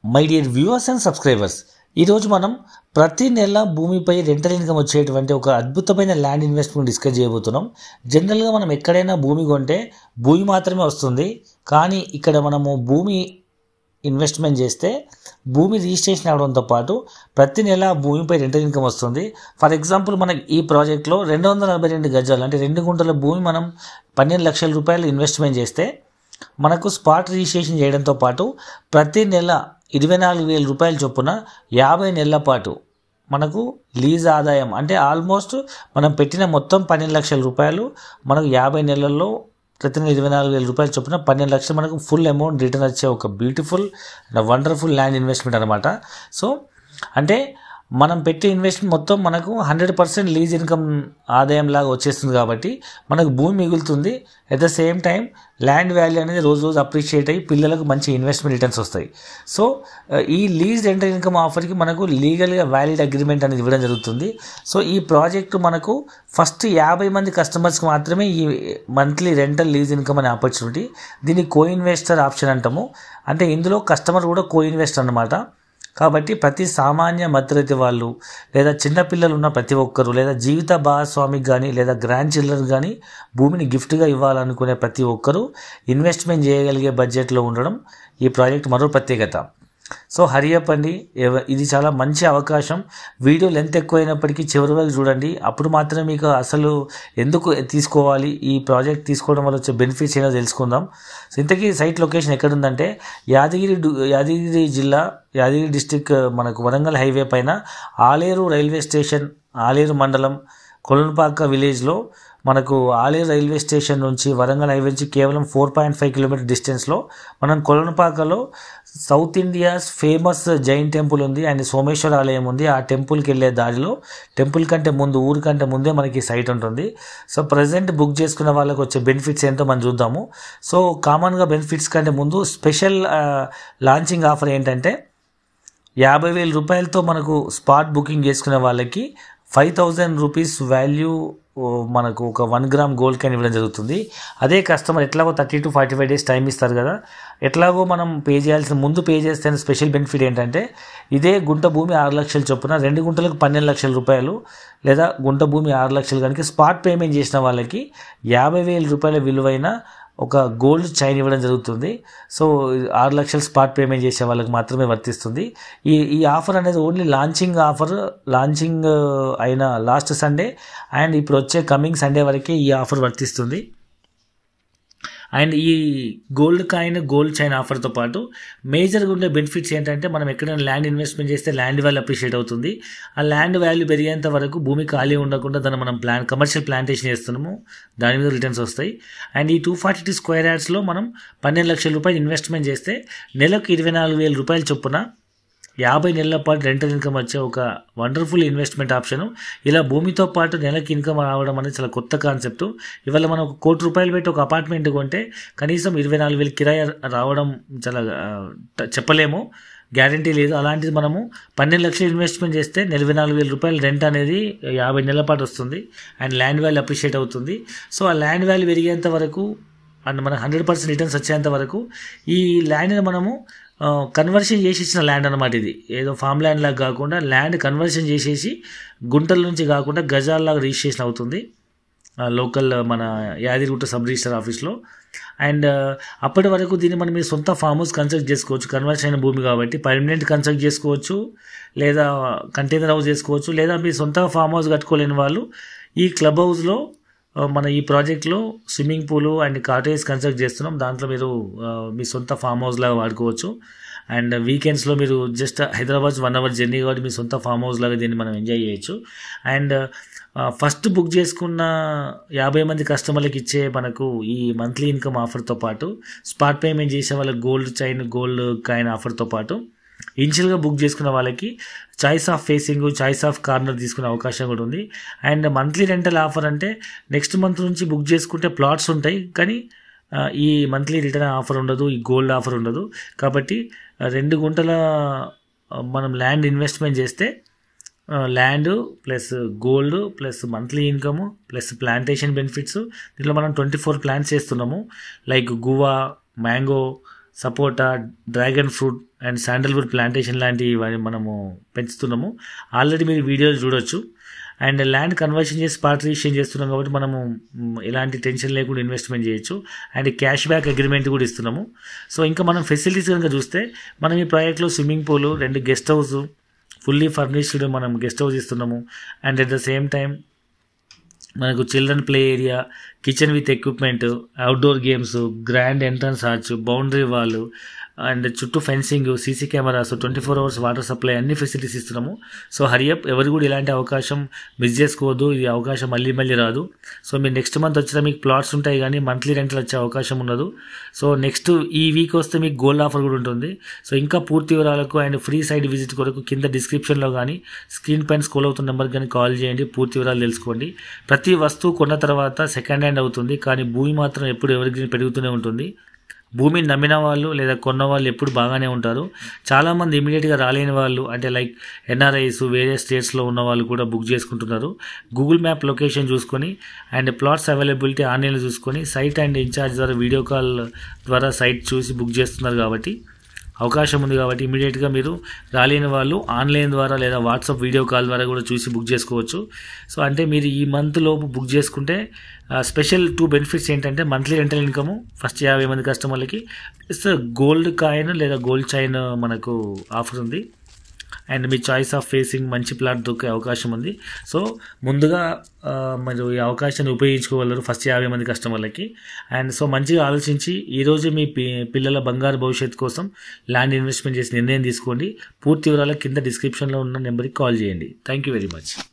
my dear viewers and subscribers ఈరోజు మనం ప్రతి నెల భూమిపై రెంటల్ ఇన్కమ్ వచ్చేటువంటి ఒక అద్భుతమైన ల్యాండ్ ఇన్వెస్ట్మెంట్ డిస్కస్ చేయబోతున్నాం జనరల్గా మనం ఎక్కడైనా భూమి కొంటే భూమి మాత్రమే వస్తుంది కానీ ఇక్కడ మనము భూమి ఇన్వెస్ట్మెంట్ చేస్తే భూమి రిజిస్ట్రేషన్ అవడంతో పాటు ప్రతి నెల భూమిపై రెంటల్ ఇన్కమ్ వస్తుంది ఫర్ ఎగ్జాంపుల్ మనకి ఈ ప్రాజెక్ట్లో రెండు వందల నలభై రెండు గజాలు అంటే రెండు గుంటల భూమి మనం పన్నెండు లక్షల రూపాయలు ఇన్వెస్ట్మెంట్ చేస్తే మనకు స్పాట్ రిజిస్ట్రేషన్ చేయడంతో పాటు ప్రతి నెల ఇరవై నాలుగు వేల రూపాయల చొప్పున యాభై నెలల పాటు మనకు లీజ్ ఆదాయం అంటే ఆల్మోస్ట్ మనం పెట్టిన మొత్తం పన్నెండు లక్షల రూపాయలు మనకు యాభై నెలల్లో ప్రతి నెల ఇరవై నాలుగు వేల రూపాయలు చొప్పున పన్నెండు లక్షలు మనకు ఫుల్ అమౌంట్ రిటర్న్ వచ్చే ఒక బ్యూటిఫుల్ వండర్ఫుల్ ల్యాండ్ ఇన్వెస్ట్మెంట్ అనమాట సో అంటే మనం పెట్టే ఇన్వెస్ట్మెంట్ మొత్తం మనకు హండ్రెడ్ పర్సెంట్ లీజ్ ఇన్కమ్ ఆదాయం లాగా వచ్చేస్తుంది కాబట్టి మనకు భూమి మిగులుతుంది at the same time land value అనేది రోజు రోజు అప్రిషియేట్ అయ్యి పిల్లలకు మంచి ఇన్వెస్ట్మెంట్ రిటర్న్స్ వస్తాయి సో ఈ లీజ్ రెంటల్ ఇన్కమ్ ఆఫర్కి మనకు లీగల్గా వ్యాలిడ్ అగ్రిమెంట్ అనేది ఇవ్వడం జరుగుతుంది సో ఈ ప్రాజెక్టు మనకు ఫస్ట్ యాభై మంది కస్టమర్స్కి మాత్రమే ఈ మంత్లీ రెంటల్ లీజ్ ఇన్కమ్ అనే ఆపర్చునిటీ దీన్ని కో ఇన్వెస్టర్ ఆప్షన్ అంటాము అంటే ఇందులో కస్టమర్ కూడా కో ఇన్వెస్టర్ అనమాట కాబట్టి ప్రతి సామాన్య మధ్యతరగతి వాళ్ళు లేదా చిన్నపిల్లలు ఉన్న ప్రతి ఒక్కరు లేదా జీవిత భాగస్వామికి కానీ లేదా గ్రాండ్ చిల్డ్రన్ కానీ భూమిని గిఫ్ట్గా ఇవ్వాలనుకునే ప్రతి ఒక్కరూ ఇన్వెస్ట్మెంట్ చేయగలిగే బడ్జెట్లో ఉండడం ఈ ప్రాజెక్ట్ మరో ప్రత్యేకత సో హరియప్ అండి ఎవ- ఇది చాలా మంచి అవకాశం వీడియో లెంత్ ఎక్కువైనప్పటికీ చివరి వరకు చూడండి అప్పుడు మాత్రమే మీకు అసలు ఎందుకు తీసుకోవాలి ఈ ప్రాజెక్ట్ తీసుకోవడం వల్ల వచ్చే బెనిఫిట్స్ ఏదో తెలుసుకుందాం సో ఇంతకీ సైట్ లొకేషన్ ఎక్కడుందంటే యాదగిరి డు- యాదగిరి జిల్లా యాదగిరి డిస్టిక్ మనకు వరంగల్ హైవే పైన ఆలేరు రైల్వే స్టేషన్ ఆలేరు మండలం కొలనుపాక విలేజ్లో మనకు ఆలేరు రైల్వే స్టేషన్ నుంచి వరంగల్ హైవే నుంచి కేవలం ఫోర్ పాయింట్ ఫైవ్ కిలోమీటర్ డిస్టెన్స్లో మనం కొలనుపాకలో south India's famous Jain temple ఉంది అండ్ సోమేశ్వర ఆలయం ఉంది ఆ టెంపుల్కి వెళ్ళే దారిలో టెంపుల్ కంటే ముందు ఊరి కంటే ముందే మనకి సైట్ ఉంటుంది సో ప్రజెంట్ బుక్ చేసుకున్న వాళ్ళకి వచ్చే బెనిఫిట్స్ ఏంటో మనం చూద్దాము సో కామన్గా బెనిఫిట్స్ కంటే ముందు స్పెషల్ లాంచింగ్ ఆఫర్ ఏంటంటే యాభై వేల రూపాయలతో మనకు స్పాట్ బుకింగ్ చేసుకునే వాళ్ళకి ఫైవ్ థౌజండ్ రూపీస్ వాల్యూ ఓ, మనకు ఒక వన్ గ్రామ్ గోల్డ్ క్యాన్ ఇవ్వడం జరుగుతుంది అదే కస్టమర్ ఎట్లాగో thirty to forty five days time ఇస్తారు కదా ఎట్లాగో మనం పే చేయాల్సిన ముందు పే చేస్తే స్పెషల్ బెనిఫిట్ ఏంటంటే ఇదే గుంట భూమి ఆరు లక్షల చొప్పున రెండు గుంటలకు పన్నెండు లక్షల రూపాయలు లేదా గుంట భూమి ఆరు లక్షలు కనుక స్పాట్ పేమెంట్ చేసిన వాళ్ళకి యాభై వేల రూపాయల విలువైన ఒక గోల్డ్ చైన్ ఇవ్వడం జరుగుతుంది సో ఆరు లక్షలు స్పాట్ పేమెంట్ చేసే వాళ్ళకి మాత్రమే వర్తిస్తుంది ఈ ఈ ఆఫర్ అనేది ఓన్లీ లాంచింగ్ ఆఫర్ లాంచింగ్ అయిన లాస్ట్ సండే అండ్ ఇప్పుడు వచ్చే కమింగ్ సండే వరకే ఈ ఆఫర్ వర్తిస్తుంది అండ్ ఈ గోల్డ్ కాయిన్ గోల్డ్ చైన్ ఆఫర్తో పాటు మేజర్గా ఉండే బెనిఫిట్స్ ఏంటంటే మనం ఎక్కడైనా ల్యాండ్ ఇన్వెస్ట్మెంట్ చేస్తే ల్యాండ్ వాల్యూ అప్రిషియేట్ అవుతుంది ఆ ల్యాండ్ వాల్యూ పెరిగేంత వరకు భూమి ఖాళీ ఉండకుండా దాన్ని మనం ప్లాన్ కమర్షియల్ ప్లాంటేషన్ చేస్తున్నాము దాని మీద రిటర్న్స్ వస్తాయి అండ్ ఈ టూ ఫార్టీ టూ స్క్వేర్ యార్డ్స్లో మనం పన్నెండు లక్షల రూపాయలు ఇన్వెస్ట్మెంట్ చేస్తే నెలకు ఇరవై నాలుగు వేల రూపాయల చొప్పున యాభై నెలల పాటు రెంటల్ ఇన్కమ్ వచ్చే ఒక వండర్ఫుల్ ఇన్వెస్ట్మెంట్ ఆప్షన్ ఇలా భూమితో పాటు నెలకి ఇన్కమ్ రావడం అనేది చాలా కొత్త కాన్సెప్ట్ ఇవాళ మనం ఒక కోటి రూపాయలు పెట్టి ఒక అపార్ట్మెంట్ కొంటే కనీసం ఇరవై నాలుగు వేలు కిరాయి రావడం చాలా ఆ, ట- చెప్పలేము గ్యారంటీ లేదు అలాంటిది మనము పన్నెండు లక్షలు ఇన్వెస్ట్మెంట్ చేస్తే నలభై నాలుగు వేల రూపాయలు రెంట్ అనేది యాభై నెలల పాటు వస్తుంది అండ్ ల్యాండ్ వాల్యూ అప్రిషియేట్ అవుతుంది సో ఆ ల్యాండ్ వాల్యూ పెరిగేంత వరకు అండ్ మనకు హండ్రెడ్ పర్సెంట్ రిటర్న్స్ వచ్చేంత వరకు ఈ ల్యాండ్ని మనము కన్వర్షన్ చేసి ఇచ్చిన ల్యాండ్ అనమాట ఇది ఏదో ఫామ్ ల్యాండ్ లాగా కాకుండా ల్యాండ్ కన్వర్షన్ చేసేసి గుంటల నుంచి కాకుండా గజాల్లాగా రిజిస్ట్రేషన్ అవుతుంది ఆ, లోకల్ మన యాదిరిగుట్ట సబ్ రిజిస్టర్ ఆఫీస్లో అండ్ అప్పటి వరకు దీన్ని మనం మీ సొంత ఫామ్ హౌస్ కన్స్ట్రక్ట్ చేసుకోవచ్చు కన్వర్షన్ అయిన భూమి కాబట్టి పర్మనెంట్ కన్స్ట్రక్ట్ చేసుకోవచ్చు లేదా కంటైనర్ హౌస్ చేసుకోవచ్చు లేదా మీ సొంత ఫామ్ హౌస్ కట్టుకోలేని వాళ్ళు ఈ క్లబ్ హౌస్లో ఆ, మన ఈ ప్రాజెక్ట్లో swimming pool and cottage construct చేస్తున్నాం దాంట్లో మీరు ఆ, మీ సొంత ఫామ్ హౌస్ లాగా వాడుకోవచ్చు అండ్ వీకెండ్స్లో మీరు just Hyderabad one hour journey కాబట్టి మీ సొంత ఫామ్ హౌస్ లాగా దీన్ని మనం ఎంజాయ్ చేయొచ్చు అండ్ ఫస్ట్ బుక్ చేసుకున్న యాభై మంది కస్టమర్లకు ఇచ్చే మనకు ఈ మంత్లీ ఇన్కమ్ ఆఫర్తో పాటు స్పాట్ పేమెంట్ చేసే వాళ్ళకి గోల్డ్ చైన్ గోల్డ్ కాయిన్ ఆఫర్తో పాటు ఇనిషియల్గా బుక్ చేసుకున్న వాళ్ళకి choice of facing choice of corner తీసుకునే అవకాశం కూడా ఉంది అండ్ మంత్లీ రెంటల్ ఆఫర్ అంటే నెక్స్ట్ మంత్ నుంచి బుక్ చేసుకుంటే ప్లాట్స్ ఉంటాయి కానీ ఆ, ఈ మంత్లీ రిటర్న్ ఆఫర్ ఉండదు ఈ గోల్డ్ ఆఫర్ ఉండదు కాబట్టి ఆ, రెండు గుంటల ఆ, మనం ల్యాండ్ ఇన్వెస్ట్మెంట్ చేస్తే land plus gold plus monthly income plus plantation benefits దీంట్లో మనం ట్వంటీ ఫోర్ ప్లాంట్స్ చేస్తున్నాము like guava mango sapota dragon fruit and sandalwood plantation లాంటివి మనము పెంచుతున్నాము ఆల్రెడీ మీరు వీడియోలు చూడొచ్చు అండ్ ల్యాండ్ కన్వర్షన్ చేసి స్పాట్ రిజిస్ట్రేషన్ చేస్తున్నాం కాబట్టి మనము మ్, ఎలాంటి టెన్షన్ లేకుండా ఇన్వెస్ట్మెంట్ చేయొచ్చు అండ్ క్యాష్ బ్యాక్ అగ్రిమెంట్ కూడా ఇస్తున్నాము సో ఇంకా మనం ఫెసిలిటీస్ కనుక చూస్తే మనం ఈ ప్రాజెక్ట్లో స్విమ్మింగ్ పూల్ రెండు గెస్ట్ హౌస్ ఫుల్లీ ఫర్నిష్డ్ మనం గెస్ట్ హౌస్ ఇస్తున్నాము and at the same time మనకు children play area kitchen with equipment outdoor games grand entrance arch boundary wall and చుట్టూ fencing CC cameras twenty four hours water supply అన్ని facilities ఇస్తున్నాము so hurry up ఎవరు కూడా ఇలాంటి అవకాశం miss చేసుకోవద్దు ఈ అవకాశం మళ్ళీ మళ్ళీ రాదు సో మీరు నెక్స్ట్ మంత్ వచ్చినా మీకు ప్లాట్స్ ఉంటాయి కానీ మంత్లీ రెంట్లు వచ్చే అవకాశం ఉండదు సో నెక్స్ట్ ఈ వీక్ వస్తే మీకు గోల్డ్ ఆఫర్ కూడా ఉంటుంది సో ఇంకా పూర్తి వివరాలకు అండ్ ఫ్రీ సైడ్ విజిట్ కొరకు కింద డిస్క్రిప్షన్లో కానీ స్క్రీన్ పైన స్కోల్ అవుతున్న నెంబర్కి కానీ కాల్ చేయండి పూర్తి వివరాలు తెలుసుకోండి ప్రతి వస్తువు కొన్న తర్వాత సెకండ్ హ్యాండ్ అవుతుంది కానీ భూమి మాత్రం ఎప్పుడు ఎవరికి పెరుగుతూనే ఉంటుంది భూమిని నమ్మిన వాళ్ళు లేదా కొన్న వాళ్ళు ఎప్పుడు బాగానే ఉంటారు చాలామంది ఇమీడియట్గా రాలేని వాళ్ళు అంటే లైక్ ఎన్ఆర్ఐస్ వేరే స్టేట్స్లో ఉన్న వాళ్ళు కూడా బుక్ చేసుకుంటున్నారు గూగుల్ మ్యాప్ లొకేషన్ చూసుకొని అండ్ ప్లాట్స్ అవైలబిలిటీ ఆన్లైన్లో చూసుకొని సైట్ అండ్ ఇన్ఛార్జ్ ద్వారా వీడియో కాల్ ద్వారా సైట్ చూసి బుక్ చేస్తున్నారు కాబట్టి అవకాశం ఉంది కాబట్టి ఇమీడియట్గా మీరు రాలేని వాళ్ళు ఆన్లైన్ ద్వారా లేదా వాట్సాప్ వీడియో కాల్ ద్వారా కూడా చూసి బుక్ చేసుకోవచ్చు సో అంటే మీరు ఈ మంత్ లోపు బుక్ చేసుకుంటే స్పెషల్ టూ బెనిఫిట్స్ ఏంటంటే మంత్లీ రెంటల్ ఇన్కమ్ ఫస్ట్ యాభై మంది కస్టమర్లకి ప్లస్ గోల్డ్ కాయిన్ లేదా గోల్డ్ చైన్ మనకు ఆఫర్ ఉంది అండ్ మీ చాయిస్ ఆఫ్ ఫేసింగ్ మంచి ప్లాట్ దొరికే అవకాశం ఉంది సో ముందుగా ఆ, మీరు ఈ అవకాశాన్ని ఉపయోగించుకోగలరు ఫస్ట్ యాభై మంది కస్టమర్లకి అండ్ సో మంచిగా ఆలోచించి ఈరోజు మీ పి పిల్లల బంగారు భవిష్యత్తు కోసం ల్యాండ్ ఇన్వెస్ట్మెంట్ చేసి నిర్ణయం తీసుకోండి పూర్తి వివరాలు కింద డిస్క్రిప్షన్లో ఉన్న నెంబర్కి కాల్ చేయండి థ్యాంక్ యూ వెరీ మచ్